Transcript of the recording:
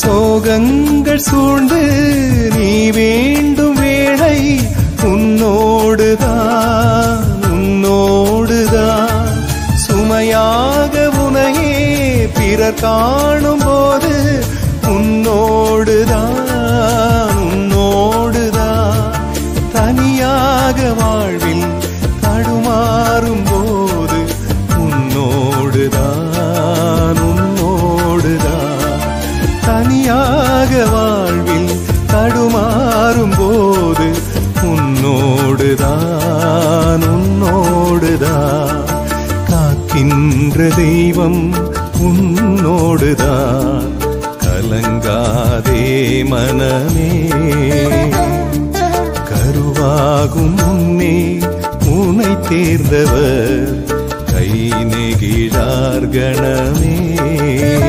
சோகங்கள் சூழ்ந்து நீ வேண்டும் வேளை உன்னோடுதான் உன்னோடுதான் சுமையாக உனையே பிறர் காணும் போது உன்னோடுதான் உன்னோடுதான் தனியாக வாழ்வில் தடுமாறும் போது உன்னோடுதான் உன்னோடுதான் தனியாக வாழ்வில் தடுமாறும் போது உன்னோடுதான் உன்னோடுதான் காக்கின்ற தெய்வம் உன்னோடுதான் கலங்காதே மனமே கருவாகும் முன்னே உனை தேர்ந்தவர் கை நெகிழார் கணமே